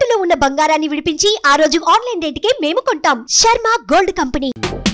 తాకట్టులో ఉన్న బంగారాన్ని విడిపించి ఆ రోజు ఆన్లైన్ రేటుకే మేము కొంటాం శర్మ గోల్డ్ కంపెనీ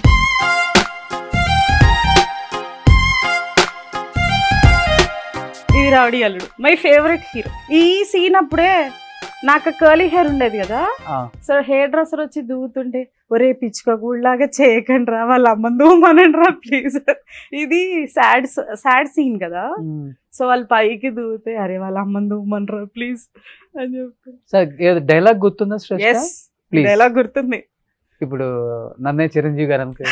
ఇది Rowdy Alludu my favourite hero ఈ సీన్ అప్పుడే నాకు కర్లీ హెయిర్ ఉండేది కదా ఆ, సో హెయిర్ డ్రెస్సర్ వచ్చి దూవుతుంటే ఒరే పిచ్చుక గుళ్ళలాగా చేయకండి రా వాళ్ళ అమ్మ దూమనండి రా ప్లీజ్ ఇది సాడ్ సాడ్ సీన్ కదా మ్మ్. సో వాళ్ళు పైకి దూతే అరే వాళ్ళ అమ్మని దూమనరా ప్లీజ్ అని చెప్పి సార్ ఏదో డైలాగ్ గుర్తుందా శ్రేష్ఠ ఎస్ ప్లీజ్ ఎలా గుర్తుంది ఇప్పుడు నన్నే చిరంజీవి గారు అనుకో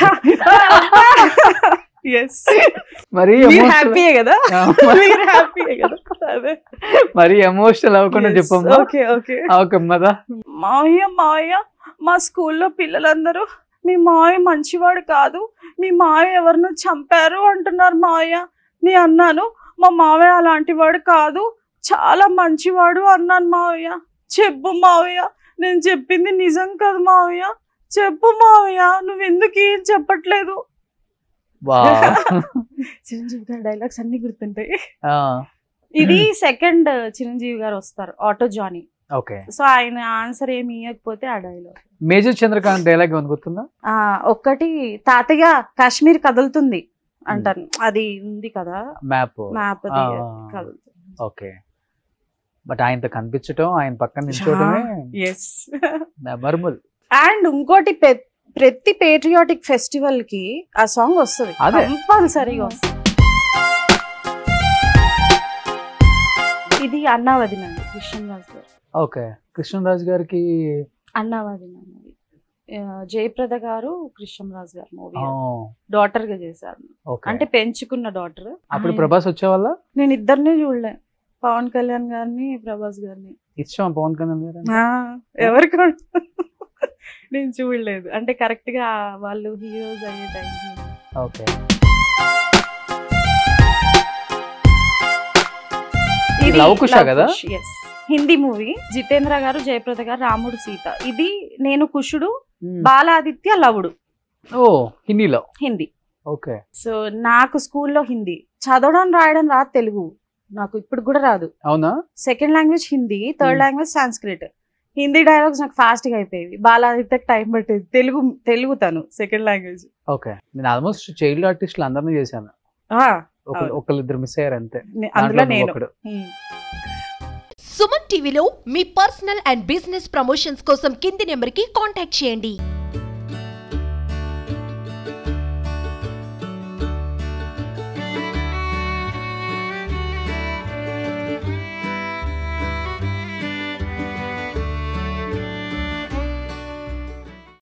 ఎస్ మరి మీరు emotional- హ్యాపీయే కదా ఆ, మీరు హ్యాపీయే కదా అదే మరి ఎమోషనల్ అవ్వకుండా చెప్పమ్మా ఓకే ఓకే ఓకే మదా మావయ్య మావయ్య మా స్కూల్లో పిల్లలందరూ మీ మావయ్య మంచివాడు కాదు మీ మావయ్య ఎవరినో చంపారు అంటున్నారు మావయ్య నీ అన్నాను మా మావయ్య అలాంటి వాడు కాదు చాలా మంచివాడు అన్నాను మావయ్య చెప్పు మావయ్య నేను చెప్పింది నిజం కాదు మావయ్య చెప్పు మావయ్య నువ్వు ఎందుకు ఏం చెప్పట్లేదు వా చిరంజీవి గారి డైలాగ్స్ అన్ని గుర్తుంటాయి ఆ, ఇది సెకండ్ చిరంజీవి గారు వస్తారు ఆటో జానీ ఓకే సో ఆయన ఆన్సర్ ఏమి ఇవ్వకపోతే ఆ డైలాగ్ మేజర్ చంద్రకాంత్ డైలాగ్ ఏమైనా గుర్తుందా ఆ ఒక్కటి తాతయ్య కాశ్మీర్ కదులుతుంది అంటాను అది ఉంది కదా మ్యాప్ మ్యాప్ ఆ, కదులుతుంది ఓకే బట్ ఆయనతో కనిపించటం ఆయన పక్కన నిల్చోవడమే ఎస్ మెమరబుల్ అండ్ ఇంకోటి పె- ప్రతి పేట్రియాటిక్ ఫెస్టివల్ కి ఆ సాంగ్ వస్తుంది అదే. కంపల్సరీగా వస్తుంది ఇది అన్నావదినండి కృష్ణరాజు గారు ఓకే కృష్ణరాజు గారికి అన్నావదినండి ఆ, జయప్రద గారు కృష్ణరాజు గారు మూవీ ఆ, డాటర్ గా చేశారు ఓకే అంటే పెంచుకున్న డాటర్ అప్పుడు ప్రభాస్ వచ్చేవాళ్ళ నేను ఇద్దరిని చూడలే పవన్ కళ్యాణ్ గారిని ప్రభాస్ గారిని ఇష్టం పవన్ కళ్యాణ్ గారు ఆ, ఎవరికి ఉం- నేను చూడలేదు అంటే కరెక్ట్ గా వాళ్ళు హీరోస్ అయ్యే టైం ఓకే ఇది లవ్ కుషా కదా? హిందీ మూవీ జితేంద్ర గారు జయప్రద గారు రాముడు సీత ఇది నేను కుషుడు మ్మ్. బాలాదిత్య లవుడు ఓ హిందీలో హిందీ ఓకే సో నాకు స్కూల్లో హిందీ చదవడం రాయడం రాదు తెలుగు నాకు ఇప్పుడు కూడా రాదు అవునా second language Hindi third Hmm. Language Sanskrit Hindi dialogues నాకు ఫాస్ట్ గా అయిపోయేవి బాలాదిత్యకి టైం పట్టేది తెలుగు తెలుగు తను సెకండ్ లాంగ్వేజ్ ఓకే నేను ఆల్మోస్ట్ చైల్డ్ ఆర్టిస్టులు అందరినీ చేశాను ఒక అవును. ఒకళ్ళిద్దరు మిస్ అయ్యారు అంతే అందులో దాంట్లో నేను ఒకడు Hmm. సుమన్ టీవీలో మీ పర్సనల్ అండ్ బిజినెస్ ప్రమోషన్స్ కోసం కింది నెంబర్కి కాంటాక్ట్ చేయండి